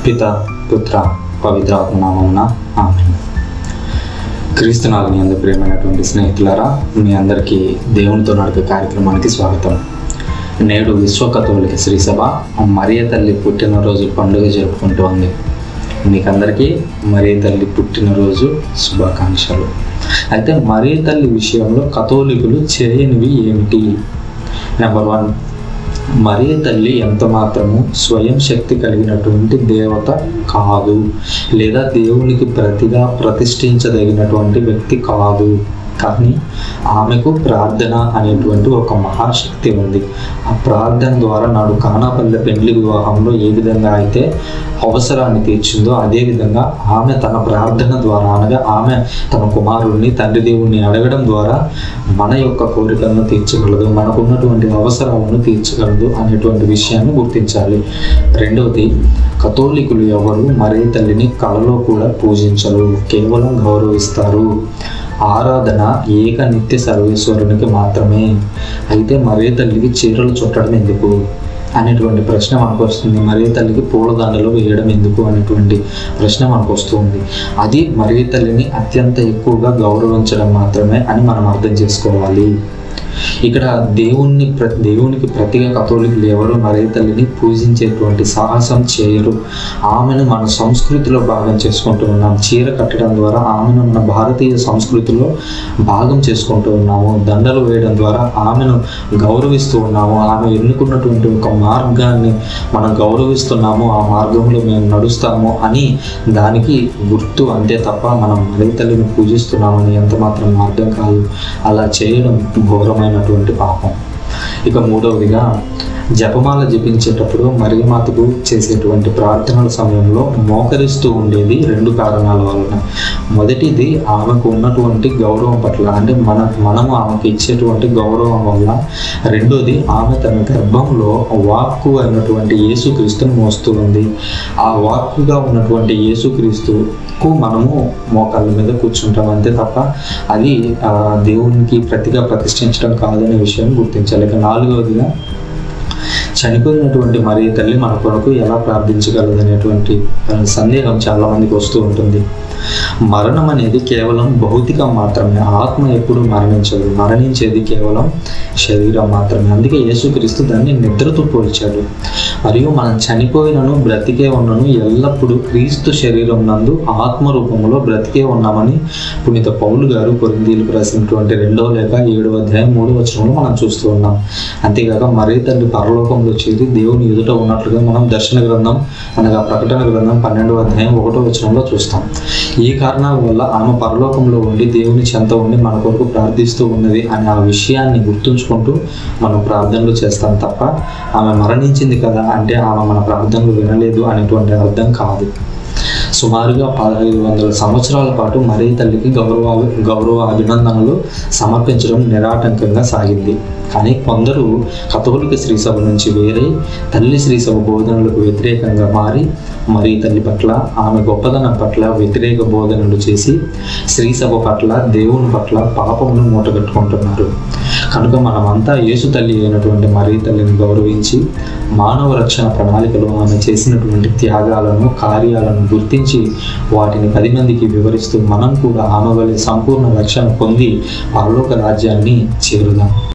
పిత పుత్ర పవిత్రాత్మ నామమున ఆమె క్రీస్తునాథుని అందు ప్రియమైనటువంటి స్నేహితులారా మీ అందరికీ దేవునితో నడిపే కార్యక్రమానికి స్వాగతం నేడు విశ్వకథోలిక శ్రీ సభ మరియ తల్లి పుట్టినరోజు పండుగ జరుపుకుంటోంది మీకందరికీ మరియ తల్లి పుట్టినరోజు శుభాకాంక్షలు అయితే మరియ తల్లి విషయంలో కథోలికులు చేయనివి ఏమిటి నెంబర్ వన్ మరియ తల్లి ఎంత మాత్రము స్వయం శక్తి కలిగినటువంటి దేవత కాదు లేదా దేవునికి ప్రతిగా ప్రతిష్ఠించదగినటువంటి వ్యక్తి కాదు కానీ ఆమెకు ప్రార్థన అనేటువంటి ఒక మహాశక్తి ఉంది ఆ ప్రార్థన ద్వారా నాడు కానాపల్లె పెండ్లి వివాహంలో ఏ విధంగా అయితే అవసరాన్ని తీర్చిందో అదే విధంగా ఆమె తన ప్రార్థన ద్వారా అనగా ఆమె తన కుమారుడిని తండ్రి దేవుణ్ణి అడగడం ద్వారా మన యొక్క కోరికలను తీర్చగలదు మనకున్నటువంటి అవసరాలను తీర్చగలదు అనేటువంటి విషయాన్ని గుర్తించాలి రెండవది కథోలికులు ఎవరు మరే తల్లిని కళలో కూడా పూజించరు కేవలం గౌరవిస్తారు ఆరాధన ఏక నిత్య సర్వేశ్వరునికి మాత్రమే అయితే మరే తల్లికి చీరలు చుట్టడం ఎందుకు అనేటువంటి ప్రశ్న మనకు వస్తుంది మరే తల్లికి పూలదండలు వేయడం ఎందుకు అనేటువంటి ప్రశ్న మనకు వస్తుంది అది మరే తల్లిని అత్యంత ఎక్కువగా గౌరవించడం మాత్రమే అని మనం అర్థం చేసుకోవాలి ఇక్కడ దేవుణ్ణి ప్ర దేవునికి ప్రతిగా కథోలికులు ఎవరు మరే తల్లిని పూజించేటువంటి సాహసం చేయరు ఆమెను మన సంస్కృతిలో భాగం చేసుకుంటూ ఉన్నాం చీర కట్టడం ద్వారా ఆమెను మన భారతీయ సంస్కృతిలో భాగం చేసుకుంటూ ఉన్నాము దండలు వేయడం ద్వారా ఆమెను గౌరవిస్తూ ఉన్నాము ఆమె ఎన్నుకున్నటువంటి ఒక మార్గాన్ని మనం గౌరవిస్తున్నాము ఆ మార్గంలో మేము నడుస్తాము అని దానికి గుర్తు అంతే తప్ప మనం మరే తల్లిని పూజిస్తున్నామని ఎంత మాత్రం అర్థం కాదు అలా చేయడం ఘోరమైనటువంటి పాపం ఇక మూడవదిగా జపమాల జపించేటప్పుడు మరియమాతకు చేసేటువంటి ప్రార్థనల సమయంలో మోకరిస్తూ ఉండేది రెండు కారణాల వలన మొదటిది ఆమెకు ఉన్నటువంటి గౌరవం పట్ల అంటే మన మనము ఆమెకు ఇచ్చేటువంటి గౌరవం వల్ల రెండోది ఆమె తన గర్భంలో వాక్కు అయినటువంటి యేసుక్రీస్తును మోస్తూ ఉంది ఆ వాక్కుగా ఉన్నటువంటి యేసుక్రీస్తుకు మనము మోకాళ్ళ మీద కూర్చుంటాం అంతే తప్ప అది ఆ, దేవునికి ప్రతిగా ప్రతిష్ఠించడం కాదనే విషయం గుర్తించాలి ఇక నాలుగవదిగా చనిపోయినటువంటి మరి తల్లి మన కొరకు ఎలా ప్రార్థించగలదు అనేటువంటి ఆ, సందేహం చాలా మందికి వస్తూ ఉంటుంది మరణం అనేది కేవలం భౌతికం మాత్రమే ఆత్మ ఎప్పుడు మరణించదు మరణించేది కేవలం శరీరం మాత్రమే అందుకే యేసుక్రీస్తు దాన్ని నిద్రతో పోల్చాడు మరియు మనం చనిపోయినను బ్రతికే ఉన్నను ఎల్లప్పుడూ క్రీస్తు శరీరం నందు ఆత్మ రూపంలో బ్రతికే ఉన్నామని పునీత పౌలు గారు కొరిందీలకు రాసినటువంటి రెండవ లేక ఏడవ అధ్యాయం మూడవ వచనంలో మనం చూస్తూ ఉన్నాం అంతేకాక మరీ తండ్రి పరలోకంలో చేరి దేవుని ఎదుట ఉన్నట్లుగా మనం దర్శన గ్రంథం అనగా ప్రకటన గ్రంథం పన్నెండవ అధ్యాయం ఒకటో వచనంలో చూస్తాం ఈ కారణాల వల్ల ఆమె పరలోకంలో ఉండి దేవుని చెంత ఉండి మన కొరకు ప్రార్థిస్తూ ఉన్నది అనే ఆ విషయాన్ని గుర్తుంచుకుంటూ మనం ప్రార్థనలు చేస్తాం తప్ప ఆమె మరణించింది కదా అంటే ఆమె మన ప్రార్థనలు వినలేదు అనేటువంటి అర్థం కాదు సుమారుగా పదహైదు వందల సంవత్సరాల పాటు మరీ తల్లికి గౌరవ గౌరవ అభినందనలు సమర్పించడం నిరాటంకంగా సాగింది కానీ కొందరు కథోలిక శ్రీసభ నుంచి వేరై తల్లి శ్రీసభ బోధనలకు వ్యతిరేకంగా మారి మరీ తల్లి పట్ల ఆమె గొప్పదనం పట్ల వ్యతిరేక బోధనలు చేసి శ్రీసభ పట్ల దేవుని పట్ల పాపమును మూటగట్టుకుంటున్నారు కనుక మనమంతా యేసు తల్లి అయినటువంటి మరీ తల్లిని గౌరవించి మానవ రక్షణ ప్రణాళికలో ఆమె చేసినటువంటి త్యాగాలను కార్యాలను గుర్తించి వాటిని పది మందికి వివరిస్తూ మనం కూడా ఆమె వలె సంపూర్ణ రక్షణ పొంది పరలోక రాజ్యాన్ని చేరుదాం